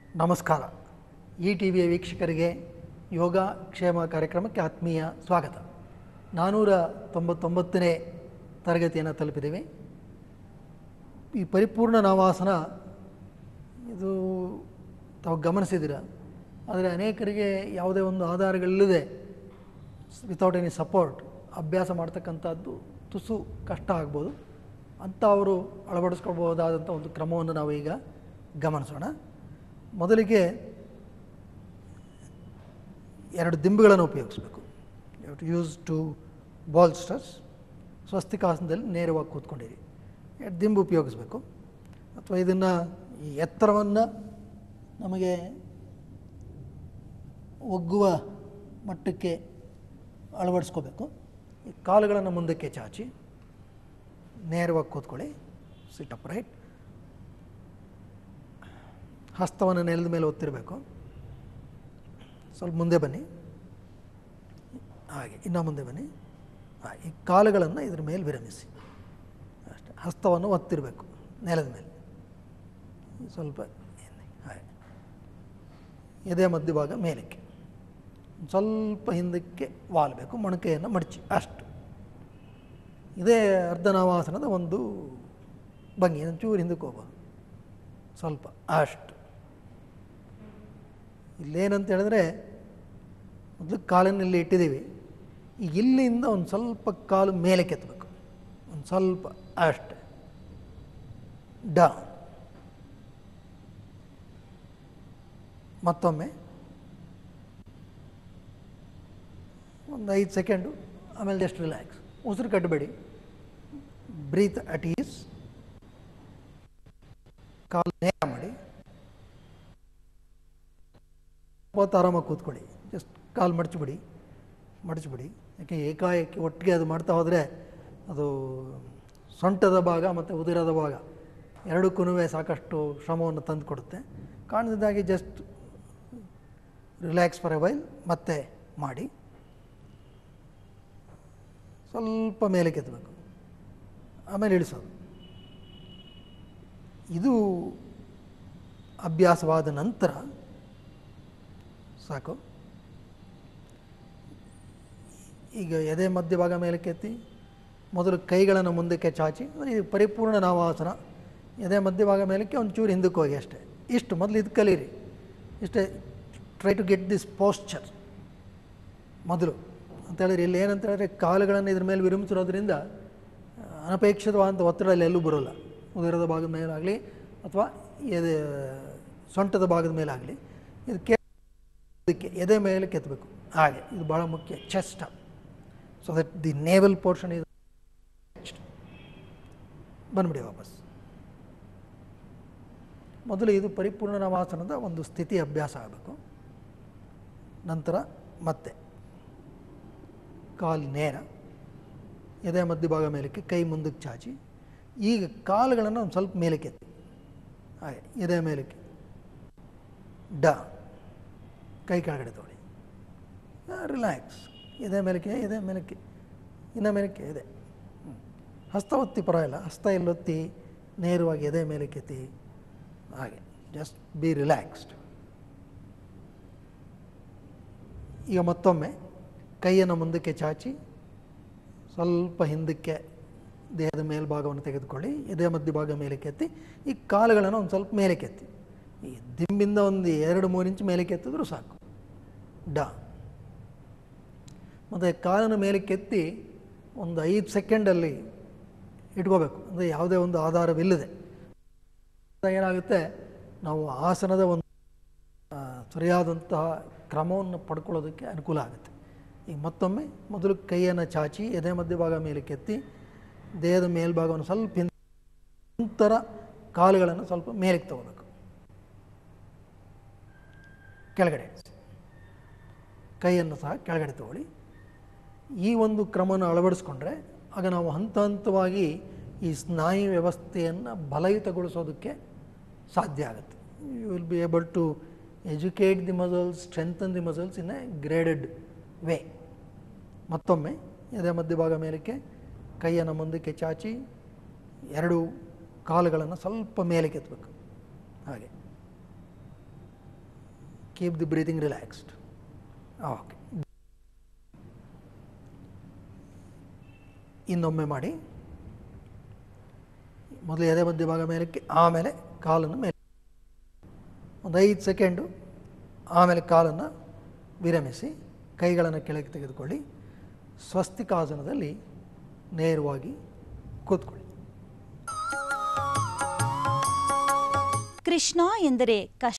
ನಮಸ್ಕಾರ ಈ ಟಿ ವಿಯ ವೀಕ್ಷಕರಿಗೆ ಯೋಗ ಕ್ಷೇಮ ಕಾರ್ಯಕ್ರಮಕ್ಕೆ ಆತ್ಮೀಯ ಸ್ವಾಗತ ನಾನ್ನೂರ ತೊಂಬತ್ತೊಂಬತ್ತನೇ ತರಗತಿಯನ್ನು ತಲುಪಿದ್ದೀವಿ ಈ ಪರಿಪೂರ್ಣ ನಾವಾಸನ ಇದು ತಾವು ಗಮನಿಸಿದ್ದೀರ ಆದರೆ ಅನೇಕರಿಗೆ ಯಾವುದೇ ಒಂದು ಆಧಾರಗಳಿಲ್ಲದೆ ವಿತೌಟ್ ಎನಿ ಸಪೋರ್ಟ್ ಅಭ್ಯಾಸ ಮಾಡ್ತಕ್ಕಂಥದ್ದು ತುಸು ಕಷ್ಟ ಆಗ್ಬೋದು ಅಂತ ಅವರು ಅಳವಡಿಸ್ಕೊಳ್ಬಹುದಾದಂಥ ಒಂದು ಕ್ರಮವನ್ನು ನಾವು ಈಗ ಗಮನಿಸೋಣ ಮೊದಲಿಗೆ ಎರಡು ದಿಂಬುಗಳನ್ನು ಉಪಯೋಗಿಸಬೇಕು you to use two bolsters ಸ್ವಸ್ತಿಕಾಸನದಲ್ಲಿ ನೇರವಾಗಿ ಕೂತ್ಕೊಂಡಿರಿ ಎರಡು ದಿಂಬು ಉಪಯೋಗಿಸ್ಬೇಕು ಅಥವಾ ಇದನ್ನು ಈ ಎತ್ತರವನ್ನು ನಮಗೆ ಒಗ್ಗುವ ಮಟ್ಟಕ್ಕೆ ಅಳವಡಿಸ್ಕೋಬೇಕು ಈ ಕಾಲುಗಳನ್ನು ಮುಂದಕ್ಕೆ ಚಾಚಿ ನೇರವಾಗಿ ಕೂತ್ಕೊಳ್ಳಿ ಸಿಟ್ ಅಪ್ ರೈಟ್ ಹಸ್ತವನ್ನು ನೆಲದ ಮೇಲೆ ಒತ್ತಿರಬೇಕು ಸ್ವಲ್ಪ ಮುಂದೆ ಬನ್ನಿ ಹಾಗೆ ಇನ್ನೂ ಮುಂದೆ ಬನ್ನಿ ಹಾಂ ಈ ಕಾಲುಗಳನ್ನು ಇದ್ರ ಮೇಲೆ ವಿರಮಿಸಿ ಅಷ್ಟೇ ಹಸ್ತವನ್ನು ಒತ್ತಿರಬೇಕು ನೆಲದ ಮೇಲೆ ಸ್ವಲ್ಪ ಹಿಂದೆ ಹಾಗೆ ಎದೆ ಮಧ್ಯಭಾಗ ಮೇಲಕ್ಕೆ ಸ್ವಲ್ಪ ಹಿಂದಕ್ಕೆ ವಾಲಬೇಕು ಮೊಣಕೆಯನ್ನು ಮಡಚಿ ಅಷ್ಟು ಇದೇ ಅರ್ಧನಾವಾಸನದ ಒಂದು ಭಂಗಿ ಒಂಚೂರು ಹಿಂದಕ್ಕೆ ಹೋಗ್ಬೋದು ಸ್ವಲ್ಪ ಅಷ್ಟು ಇಲ್ಲೇನಂತ ಹೇಳಿದ್ರೆ ಮೊದಲು ಕಾಲನ್ನು ಇಲ್ಲಿ ಇಟ್ಟಿದ್ದೀವಿ ಈಗ ಇಲ್ಲಿಂದ ಒಂದು ಸ್ವಲ್ಪ ಕಾಲು ಮೇಲೆ ಕೆತ್ತಬೇಕು ಒಂದು ಸ್ವಲ್ಪ ಅಷ್ಟೆ ಡ ಮತ್ತೊಮ್ಮೆ ಒಂದು ಐದು ಸೆಕೆಂಡು ಆಮೇಲೆ ಜಸ್ಟ್ ರಿಲ್ಯಾಕ್ಸ್ ಉಸಿರು ಕಟ್ಟಬೇಡಿ ಬ್ರೀತ್ ಅಟ್ ಈಸ್ ಕಾಲು ನೇರ ಮಾಡಿ ಹೊತ್ತು ಆರಾಮಾಗಿ ಕೂತ್ಕೊಳ್ಳಿ ಜಸ್ಟ್ ಕಾಲು ಮಡಚಿಬಿಡಿ ಮಡಚಿಬಿಡಿ ಯಾಕೆ ಏಕಾಏಕಿ ಒಟ್ಟಿಗೆ ಅದು ಮಾಡ್ತಾ ಹೋದರೆ ಅದು ಸೊಂಟದ ಭಾಗ ಮತ್ತು ಉದಿರದ ಭಾಗ ಎರಡಕ್ಕೂ ಸಾಕಷ್ಟು ಶ್ರಮವನ್ನು ತಂದು ಕೊಡುತ್ತೆ ಕಾಣದಿದ್ದಾಗಿ just relax for a while ಮತ್ತೆ ಮಾಡಿ ಸ್ವಲ್ಪ ಮೇಲೆ ಕೆತ್ತಬೇಕು ಆಮೇಲೆ ಇಳಿಸೋದು ಇದು ಅಭ್ಯಾಸವಾದ ನಂತರ ಸಾಕು ಈಗ ಎದೆ ಮಧ್ಯಭಾಗ ಮೇಲೆ ಕೆತ್ತಿ ಮೊದಲು ಕೈಗಳನ್ನು ಮುಂದಕ್ಕೆ ಚಾಚಿ ಅಂದರೆ ಇದು ಪರಿಪೂರ್ಣ ನಾವಾಸನ ಎದೆ ಮಧ್ಯಭಾಗ ಮೇಲಕ್ಕೆ ಒಂಚೂರು ಹಿಂದಕ್ಕೆ ಹೋಗಿ ಅಷ್ಟೇ ಇಷ್ಟು ಮೊದಲು ಇದು ಕಲೀರಿ ಇಷ್ಟೇ try to get this posture ಮೊದಲು ಅಂತ ಹೇಳಿದ್ರೆ ಇಲ್ಲಿ ಏನಂತ ಹೇಳಿದ್ರೆ ಕಾಲುಗಳನ್ನು ಇದ್ರ ಮೇಲೆ ವಿರಮಿಸಿರೋದ್ರಿಂದ ಆ, ಅನಪೇಕ್ಷಿತವಾದಂಥ ಒತ್ತಡ ಅಲ್ಲಿ ಎಲ್ಲೂ ಬರೋಲ್ಲ ಉದರದ ಭಾಗದ ಮೇಲಾಗಲಿ ಅಥವಾ ಎದೆ ಸೊಂಟದ ಭಾಗದ ಮೇಲಾಗಲಿ ಇದು ಕೆ ಇದಕ್ಕೆ ಎದೆ ಮೇಲೆ ಕೆತ್ತಬೇಕು ಹಾಗೆ ಇದು ಭಾಳ ಮುಖ್ಯ chest so that the navel portion ಇದು ಬಂದ್ಬಿಡಿ ವಾಪಸ್ ಮೊದಲು ಇದು ಪರಿಪೂರ್ಣ ನವಾಸನದ ಒಂದು ಸ್ಥಿತಿ ಅಭ್ಯಾಸ ಆಗಬೇಕು ನಂತರ ಮತ್ತೆ ಕಾಲು ನೇರ ಎದೆ ಮಧ್ಯಭಾಗ ಮೇಲಕ್ಕೆ ಕೈ ಮುಂದಕ್ಕೆ ಚಾಚಿ ಈಗ ಕಾಲುಗಳನ್ನು ಒಂದು ಸ್ವಲ್ಪ ಮೇಲಕ್ಕೆ ಎತ್ತಿ ಹಾಗೆ ಎದೆ ಮೇಲಕ್ಕೆ ಡ ಕೈ ಕೆಳಗಡೆ ತೊಗೊಳ್ಳಿ ರಿಲ್ಯಾಕ್ಸ್ ಎದೆ ಮೇಲಕ್ಕೆ ಎದೆ ಮೇಲಕ್ಕೆ ಇನ್ನ ಮೇಲಕ್ಕೆ ಎದೆ ಹ್ಮ್. ಹಸ್ತ ಒತ್ತಿ ಪರವಾಗಿಲ್ಲ ಹಸ್ತ ಎಲ್ಲೊತ್ತಿ ನೇರವಾಗಿ ಎದೆ ಮೇಲಕ್ಕೆ ಎತ್ತಿ ಹಾಗೆ ಜಸ್ಟ್ ಬಿ ರಿಲ್ಯಾಕ್ಸ್ಡ್ ಈಗ ಮತ್ತೊಮ್ಮೆ ಕೈಯನ್ನು ಮುಂದಕ್ಕೆ ಚಾಚಿ ಸ್ವಲ್ಪ ಹಿಂದಕ್ಕೆ ದೇಹದ ಮೇಲ್ಭಾಗವನ್ನು ತೆಗೆದುಕೊಳ್ಳಿ ಎದೆ ಮಧ್ಯಭಾಗ ಮೇಲೆ ಕೆತ್ತಿ ಈ ಕಾಲುಗಳನ್ನು ಒಂದು ಸ್ವಲ್ಪ ಮೇಲೆ ಕೆತ್ತಿ ಈ ದಿಂಬಿಂದ ಒಂದು ಎರಡು ಮೂರು ಇಂಚ್ ಮೇಲೆ ಕೆತ್ತಿದ್ರು ಸಾಕು ಡ ಮತ್ತು ಕಾಲನ್ನು ಮೇಲೆ ಕೆತ್ತಿ ಒಂದು ಐದು ಸೆಕೆಂಡಲ್ಲಿ ಇಟ್ಕೋಬೇಕು ಅಂದರೆ ಯಾವುದೇ ಒಂದು ಆಧಾರವಿಲ್ಲದೆ ಏನಾಗುತ್ತೆ ನಾವು ಆಸನದ ಒಂದು ಆ, ಸರಿಯಾದಂತಹ ಕ್ರಮವನ್ನು ಪಡ್ಕೊಳ್ಳೋದಕ್ಕೆ ಅನುಕೂಲ ಆಗುತ್ತೆ ಈಗ ಮತ್ತೊಮ್ಮೆ ಮೊದಲು ಕೈಯನ್ನು ಚಾಚಿ ಎದೆ ಮಧ್ಯಭಾಗ ಮೇಲೆ ಕೆತ್ತಿ ದೇಹದ ಮೇಲ್ಭಾಗವನ್ನು ಸ್ವಲ್ಪ ಹಿಂದೆ ನಂತರ ಕಾಲುಗಳನ್ನು ಸ್ವಲ್ಪ ಮೇಲಕ್ಕೆ ತಗೋಬೇಕು ಕೆಳಗಡೆ ಕೈಯನ್ನು ಸಹ ಕೆಳಗಡೆ ತಗೊಳ್ಳಿ ಈ ಒಂದು ಕ್ರಮವನ್ನು ಅಳವಡಿಸ್ಕೊಂಡ್ರೆ ಆಗ ನಾವು ಹಂತ ಹಂತವಾಗಿ ಈ ಸ್ನಾಯು ವ್ಯವಸ್ಥೆಯನ್ನು ಬಲಯುತಗೊಳಿಸೋದಕ್ಕೆ ಸಾಧ್ಯ ಆಗುತ್ತೆ you will be able to educate the muscles strengthen the muscles in a graded way ಮತ್ತೊಮ್ಮೆ ಎದೆ ಮಧ್ಯಭಾಗ ಮೇಲಕ್ಕೆ ಕೈಯನ್ನು ಮುಂದಕ್ಕೆ ಚಾಚಿ ಎರಡು ಕಾಲುಗಳನ್ನು ಸ್ವಲ್ಪ ಮೇಲೆ ಕೆತ್ತಬೇಕು ಹಾಗೆ keep the breathing relaxed okay ಇನ್ನೊಮ್ಮೆ ಮಾಡಿ ಮೊದಲು ಎದೆ ಮಧ್ಯಭಾಗ ಮೇಲಕ್ಕೆ ಆಮೇಲೆ ಕಾಲನ್ನು ಮೇಲೆ ಒಂದು ಐದು ಸೆಕೆಂಡು ಆಮೇಲೆ ಕಾಲನ್ನು ವಿರಮಿಸಿ ಕೈಗಳನ್ನು ಕೆಳಗೆ ತೆಗೆದುಕೊಳ್ಳಿ ಸ್ವಸ್ತಿಕಾಸನದಲ್ಲಿ ನೇರವಾಗಿ ಕೂತ್ಕೊಳ್ಳಿ ಕೃಷ್ಣ ಎಂದರೆ ಕಷ್ಟ